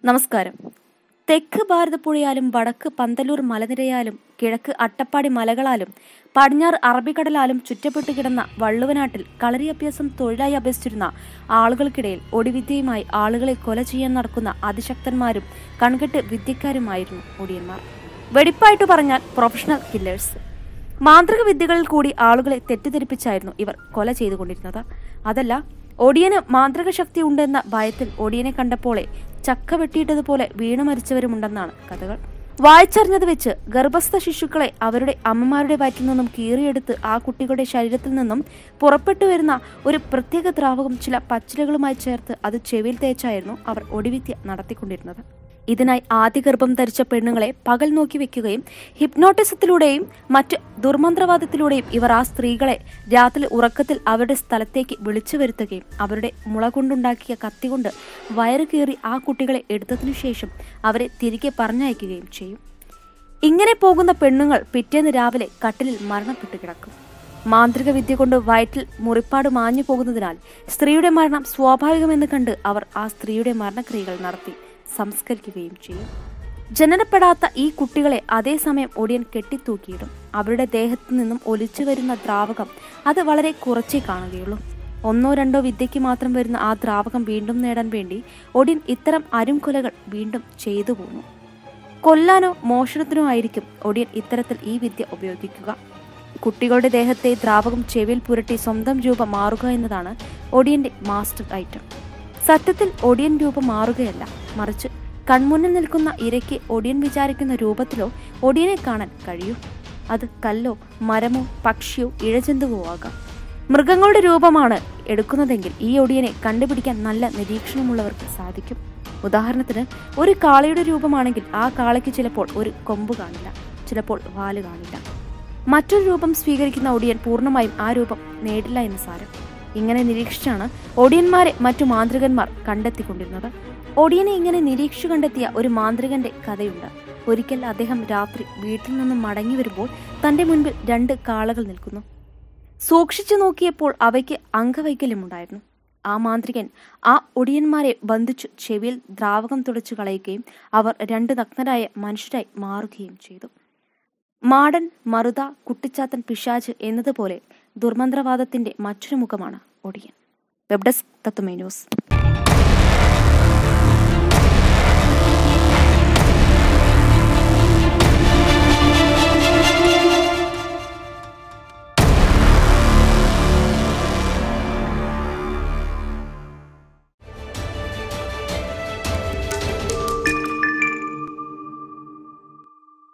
നമസ്കാരം തെക്ക് ഭാരതപ്പുഴയാലും വടക്ക് പന്തലൂർ മലനിരയാലും കിഴക്ക് അട്ടപ്പാടി മലകളാലും പടിഞ്ഞാറ് അറബിക്കടലാലും ചുറ്റപ്പെട്ടു കിടന്ന വള്ളുവനാട്ടിൽ കളരി അഭ്യാസം തൊഴിലായി അഭ്യസിച്ചിരുന്ന ആളുകൾക്കിടയിൽ ഒടിവിദ്യയുമായി ആളുകളെ കൊല ചെയ്യാൻ നടക്കുന്ന അതിശക്തന്മാരും കൺകെട്ട് വിദ്യക്കാരുമായിരുന്നു ഒടിയന്മാർ വെടിപ്പായിട്ട് പറഞ്ഞാൽ പ്രൊഫഷണൽ കില്ലേഴ്സ് മാന്ത്രിക വിദ്യകളിൽ കൂടി ആളുകളെ തെറ്റിദ്ധരിപ്പിച്ചായിരുന്നു ഇവർ കൊല ചെയ്തുകൊണ്ടിരുന്നത് അതല്ല ഒടിയന് മാന്ത്രിക ശക്തി ഉണ്ടെന്ന ഭയത്തിൽ ഒടിയനെ കണ്ടപ്പോളെ ചക്ക വെട്ടിയിട്ടതുപോലെ വീണു മരിച്ചവരുമുണ്ടെന്നാണ് കഥകൾ വായിച്ചറിഞ്ഞത് വെച്ച് ഗർഭസ്ഥ ശിശുക്കളെ അവരുടെ അമ്മമാരുടെ വയറ്റിൽ നിന്നും കീറിയെടുത്ത് ആ കുട്ടികളുടെ ശരീരത്തിൽ നിന്നും പുറപ്പെട്ടു വരുന്ന ഒരു പ്രത്യേക ദ്രാവകം ചില പച്ചിലകളുമായി ചേർത്ത് അത് ചെവിയിൽ തേച്ചായിരുന്നു അവർ ഒടിവിദ്യ നടത്തിക്കൊണ്ടിരുന്നത് ഇതിനായി ആദ്യ ഗർഭം ധരിച്ച പെണ്ണുങ്ങളെ പകൽ നോക്കി വെക്കുകയും ഹിപ്നോട്ടിസത്തിലൂടെയും മറ്റ് ദുർമന്ത്രവാദത്തിലൂടെയും ഇവർ ആ സ്ത്രീകളെ രാത്രി ഉറക്കത്തിൽ അവരുടെ സ്ഥലത്തേക്ക് വിളിച്ചു വരുത്തുകയും അവരുടെ മുള കൊണ്ടുണ്ടാക്കിയ കത്തി കൊണ്ട് വയറ് കീറി ആ കുട്ടികളെ എടുത്തതിനു ശേഷം അവരെ തിരികെ പറഞ്ഞയക്കുകയും ചെയ്യും ഇങ്ങനെ പോകുന്ന പെണ്ണുങ്ങൾ പിറ്റേന്ന് രാവിലെ കട്ടിലിൽ മരണപ്പെട്ടു കിടക്കും മാന്ത്രിക വിദ്യ കൊണ്ട് വയറ്റിൽ മുറിപ്പാട് മാഞ്ഞു പോകുന്നതിനാൽ സ്ത്രീയുടെ മരണം സ്വാഭാവികമെന്ന് കണ്ട് അവർ ആ സ്ത്രീയുടെ മരണക്രിയകൾ നടത്തി സംസ്കരിക്കുകയും ചെയ്യും ജനനപ്പെടാത്ത ഈ കുട്ടികളെ അതേസമയം ഒടിയൻ കെട്ടിത്തൂക്കിയിടും അവരുടെ ദേഹത്തു നിന്നും ഒലിച്ചു വരുന്ന ദ്രാവകം അത് വളരെ കുറച്ചേ കാണുകയുള്ളൂ ഒന്നോ രണ്ടോ വിദ്യയ്ക്ക് മാത്രം വരുന്ന ആ ദ്രാവകം വീണ്ടും നേടാൻ വേണ്ടി ഒടിയൻ ഇത്തരം അരുംകൊലകൾ വീണ്ടും ചെയ്തു പോന്നു കൊല്ലാനോ മോഷണത്തിനോ ആയിരിക്കും ഒടിയൻ ഇത്തരത്തിൽ ഈ വിദ്യ ഉപയോഗിക്കുക കുട്ടികളുടെ ദേഹത്തെ ദ്രാവകം ചെവിയിൽ പുരട്ടി സ്വന്തം രൂപം മാറുക എന്നതാണ് ഒടിയന്റെ മാസ്റ്റർ ഐറ്റം സത്യത്തിൽ ഒടിയൻ രൂപം മാറുകയല്ല മറിച്ച് കൺമുന്നിൽ നിൽക്കുന്ന ഇരയ്ക്ക് ഒടിയൻ വിചാരിക്കുന്ന രൂപത്തിലോ ഒടിയനെ കാണാൻ കഴിയൂ അത് കല്ലോ മരമോ പക്ഷിയോ ഇഴജന്തുവോ ആകാം മൃഗങ്ങളുടെ രൂപമാണ് എടുക്കുന്നതെങ്കിൽ ഈ ഒടിയനെ കണ്ടുപിടിക്കാൻ നല്ല നിരീക്ഷണമുള്ളവർക്ക് സാധിക്കും ഉദാഹരണത്തിന് ഒരു കാളയുടെ രൂപമാണെങ്കിൽ ആ കാളയ്ക്ക് ചിലപ്പോൾ ഒരു കൊമ്പ് കാണില്ല ചിലപ്പോൾ വാല് കാണില്ല മറ്റൊരു രൂപം സ്വീകരിക്കുന്ന ഒടിയൻ പൂർണ്ണമായും ആ രൂപം നേടില്ല എന്ന് സാരം ഇങ്ങനെ നിരീക്ഷിച്ചാണ് ഒടിയന്മാരെ മറ്റു മാന്ത്രികന്മാർ കണ്ടെത്തിക്കൊണ്ടിരുന്നത് ഒടിയനെ ഇങ്ങനെ നിരീക്ഷിച്ചു കണ്ടെത്തിയ ഒരു മാന്ത്രികന്റെ കഥയുണ്ട് ഒരിക്കൽ അദ്ദേഹം രാത്രി വീട്ടിൽ നിന്നും മടങ്ങി വരുമ്പോൾ തന്റെ മുൻപിൽ രണ്ട് കാളകൾ നിൽക്കുന്നു സൂക്ഷിച്ചു നോക്കിയപ്പോൾ അവയ്ക്ക് അംഗവൈകല്യമുണ്ടായിരുന്നു ആ മാന്ത്രികൻ ആ ഒടിയന്മാരെ ബന്ധിച്ചു ചെവിയിൽ ദ്രാവകം തുടച്ചു കളയുകയും അവർ രണ്ട് നഗ്നരായ മനുഷ്യരായി മാറുകയും ചെയ്തു മാടൻ മറുത കുട്ടിച്ചാത്തൻ പിശാജ് എന്നതുപോലെ ദുർമന്ത്രവാദത്തിന്റെ മറ്റൊരു മുഖമാണ് ഒടിയൻ വെബ് ഡെസ്ക് തത്തുമേ ന്യൂസ്